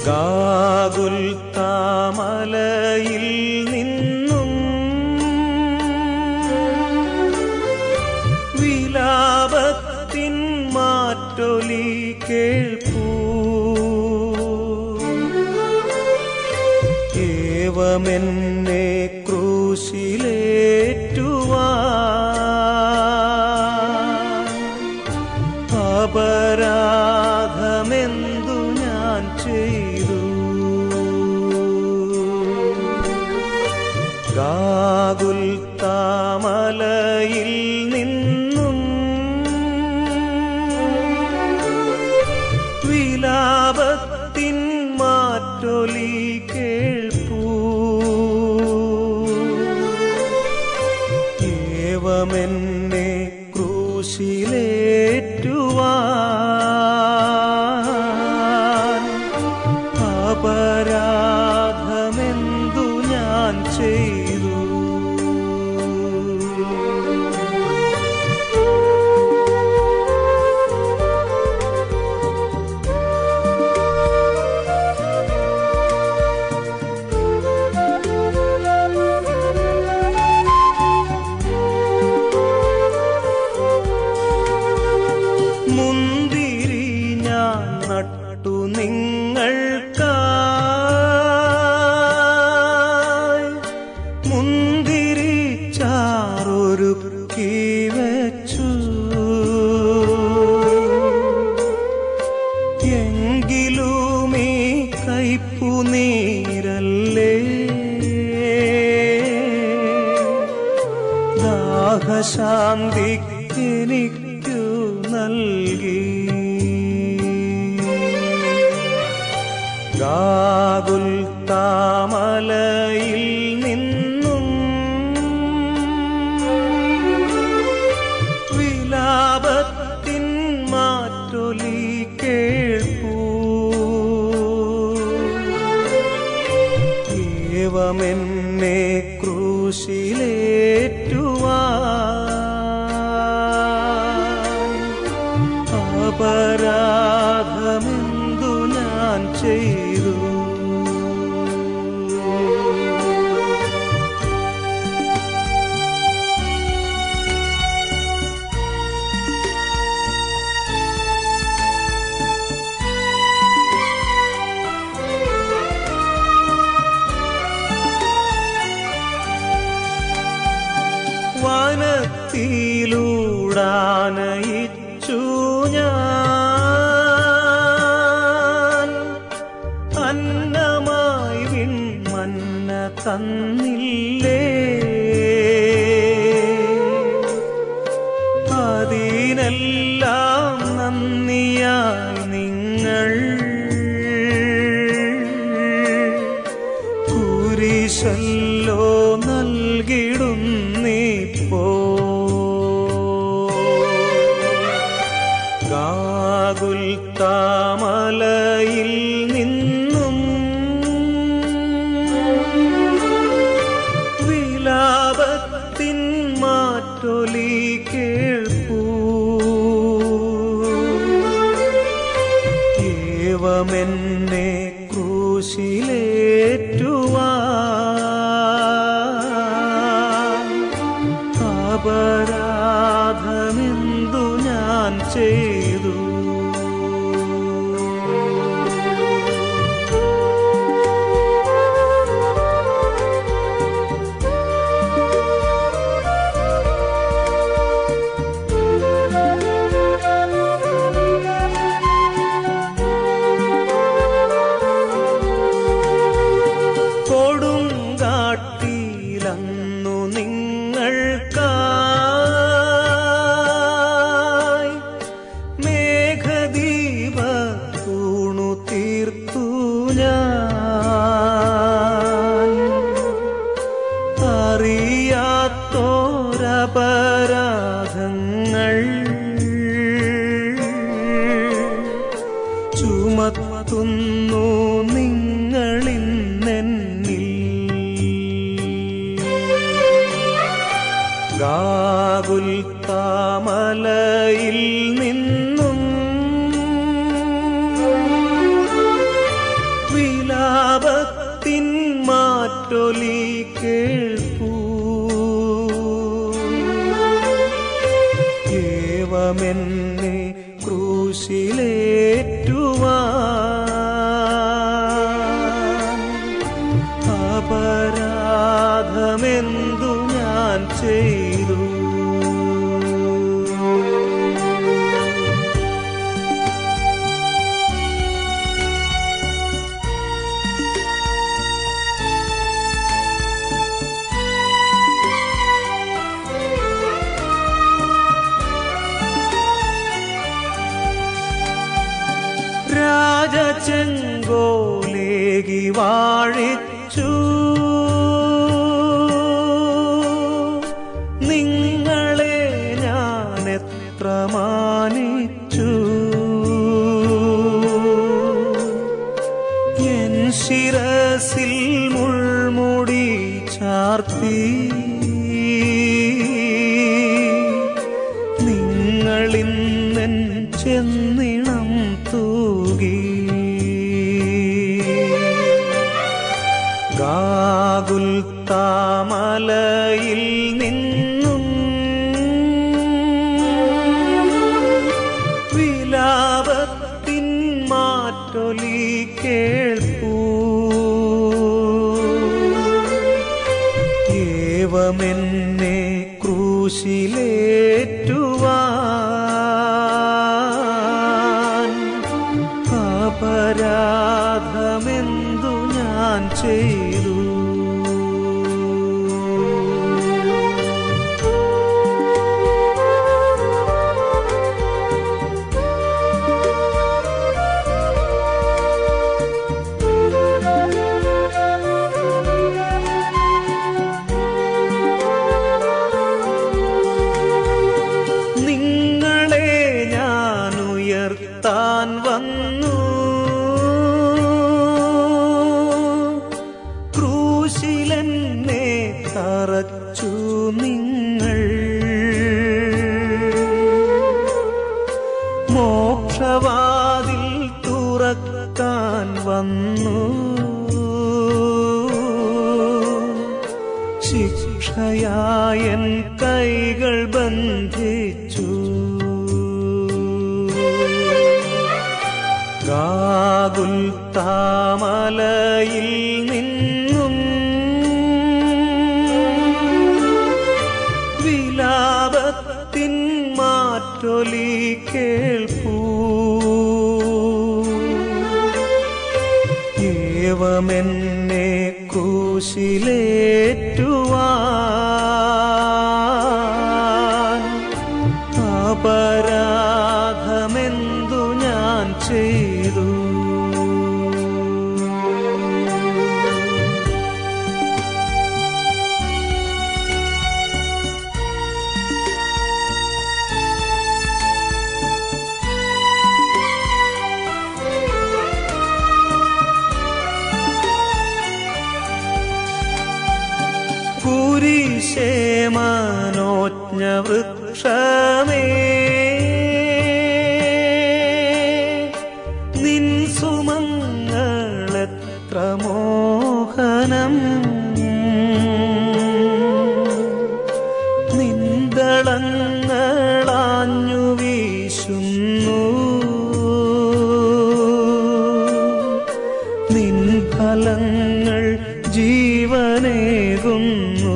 ഗാകുൽ താമലയിൽ നിന്നും വിലാപത്തിൻ മാറ്റൊലി കേൾപ്പൂ ഏവമെന്നെ ക്രൂശിലേറ്റുവാ അപരാധമെന്തു ഞാൻ ചെയ്തു ഗാകുൽ താമലയിൽ നിന്നും വിലാപത്തിൻ മാറ്റൊലി കേൾപ്പൂ ഏവമെന്നെ ക്രൂശിലേറ്റുവാൻ അപരാധമെന്തു ഞാൻ ചെയ്തു മുന്തിരി ഞാൻ നട്ടു നിങ്ങൾക്കായി മുന്തിരി ചാറൊരുക്കി വെച്ചു എങ്കിലും ഈ കൈപ്പു നീരല്ലേ ദാഹശാന്തിക്കെനിക്കു നൽകി ഗാകുൽ താമലയിൽ നിന്നും വിലാപത്തിൻ മാറ്റൊലി കേൾപ്പൂ ഏവമെന്നെ ക്രൂശിലേറ്റുവാൻ അപരാധമെന്തു ഞാൻ ചെയ്തു വനത്തിലൂടാനയിച്ചു ഞാൻ അന്നമായി വിൺമന്ന തന്നില്ലേ അതിനെല്ലാം നന്ദിയായി നിങ്ങൾ കുരിശല്ലോ നൽകിടുന്നിപ്പോ ഗാകുൽ താമലയിൽ നിന്നും വിലാപത്തിൻ മാറ്റൊലി കേൾപ്പൂ ഏവമെന്നെ ക്രൂശിലേറ്റുവാൻ അപരാധമെന്തു ഞാൻ ചെയ്തു കൊടുങ്കാട്ടിലന്നു നിങ്ങൾക്കായി മേഘദീപ തൂണു തീർത്തു ഞാൻ അറിയാത്തോരപരാധങ്ങൾ ചുമത്തുന്നു നിങ്ങളിന്നെന്നിൽ ഗാകുൽ താമലയിൽ നിന്നും അപരാധമെന്തു ഞാൻ ചെയ്തു രാജചെങ്കോലേകി വാഴിച്ചു നിങ്ങളെ ഞാൻ എത്ര മാനിച്ചു എൻ ശിരസിൽ മുൾമുടി ചാർത്തി നിങ്ങളിന്നെൻ ചെന്നിണം തൂകി ഗാകുൽ താമലയിൽ നിന്നും വിലാപത്തിൻ മാറ്റൊലി കേൾപ്പൂ ഏവമെന്നെ ക്രൂശിലേറ്റുവാൻ അപരാധമെന്തു ഞാൻ ചെയ്തു നിങ്ങളെ ഞാൻ ഉയർത്താൻ വന്നു ക്രൂശിലെന്നെ തറച്ചു നിങ്ങൾ മോക്ഷവാതിൽ തുറക്കാൻ വന്നു ശിക്ഷയായൻ കൈകൾ ബന്ധിച്ചു ഗാകുൽ താമലയിൽ നിന്നും വിലാപത്തിൻ മാറ്റൊലി കേൾപ്പൂ ഏവമെന്നെ ക്രൂശിലേറ്റുവാൻ അപരാധമെന്തു ഞാൻ ചെയ്തു കുരിശേ മനോജ്ഞ വൃക്ഷമേ നിൻ സുമങ്ങളെത്ര മോഹനം നിന്തളങ്ങളാഞ്ഞു വീശുന്നു നിൻ ഫലങ്ങൾ ജീവനേകുന്നു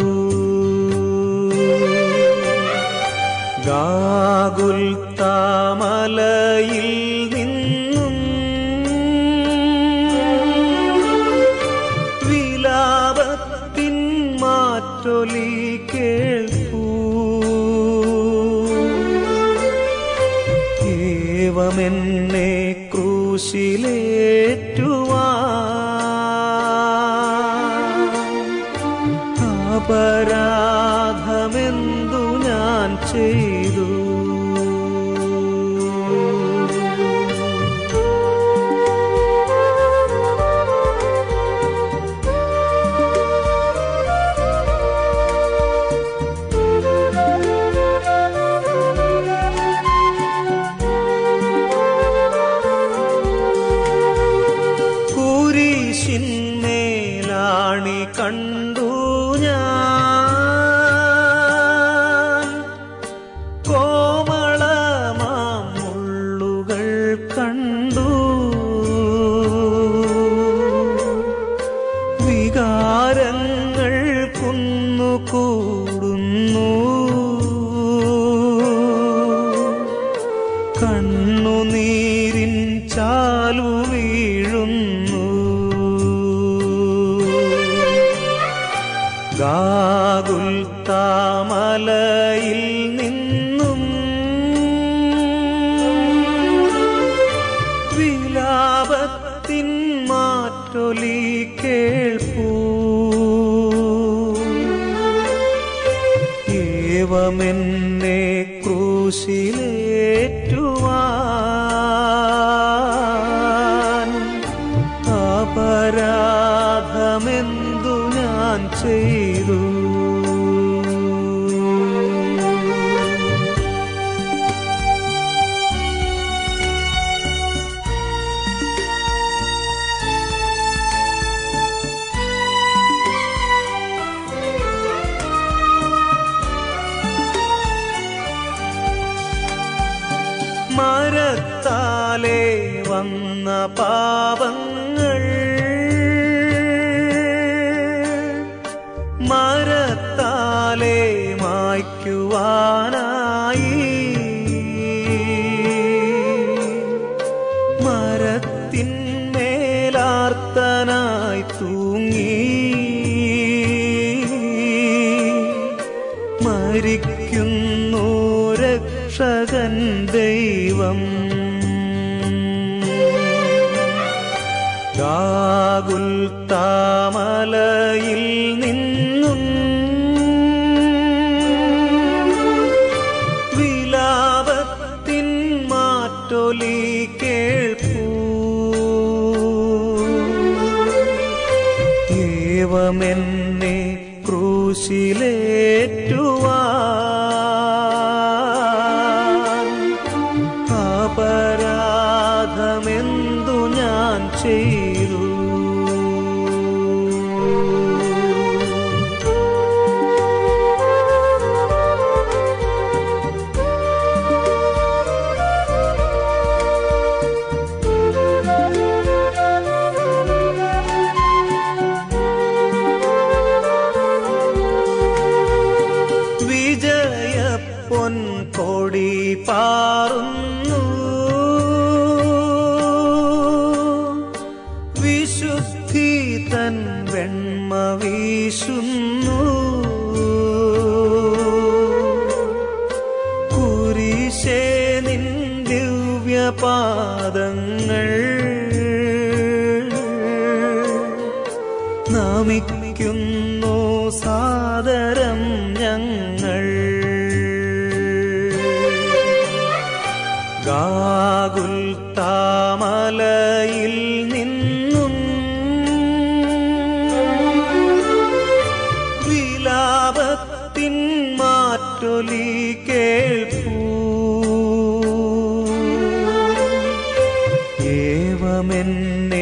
ഗാകുൽ താമലയിൽ നിന്നും വിലാപത്തിൻ മാറ്റൊലി കേൾപ്പൂ ഏവമെന്നെ ക്രൂശിലേറ്റുവാൻ അപരാധമെന്തു ഞാൻ ചെയ്തു കുരിശിന്മേലാണി കണ്ടു ഞാൻ കണ്ടു വികാരങ്ങൾ കുന്നുകൂടുന്നു കണ്ണുനീരിൻ ചാലു വീഴുന്നു ഗാകുൽ താമലയിൽ നിന്നും വിലാപത്തിൻ മാറ്റൊലി കേൾപ്പൂ ഏവമെന്നെ ക്രൂശിലേറ്റുവാൻ അപരാധമെന്തു ഞാൻ ചെയ്തു മരത്താലേ വന്ന പാപങ്ങൾ മരത്താലേ മായ്ക്കുവാനായി മരത്തിന്മേലാർത്തനായി തൂങ്ങി മരിക്കുന്നു രക്ഷകൻ ദൈവം ഗാകുൽ താമലയിൽ നിന്നും വിലാപത്തിൻ മാറ്റൊലി കേൾപ്പൂ ഏവമെന്നെ ക്രൂശിലേറ്റുവാൻ അപരാധമെന്തു ഞാൻ ചെയ്തു വിജയ പൊൻകൊടി പാറുന്നു വിശുദ്ധി തൻ വെണ്മ വീശുന്നു കുരിശേ നിൻ ദിവ്യപാദങ്ങൾ നമിക്കുന്നു സാദരം ഞങ്ങൾ ഗാകുൽ താമലയിൽ നിന്നും വിലാപത്തിൻ മാറ്റൊലി കേൾപ്പൂ ഏവമെന്നെ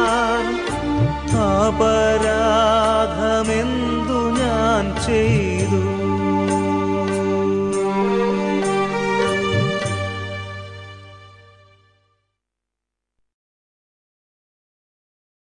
ക്രൂശിലേറ്റുവാൻ അപരാധമെന്തു ഞാൻ ചെയ്തു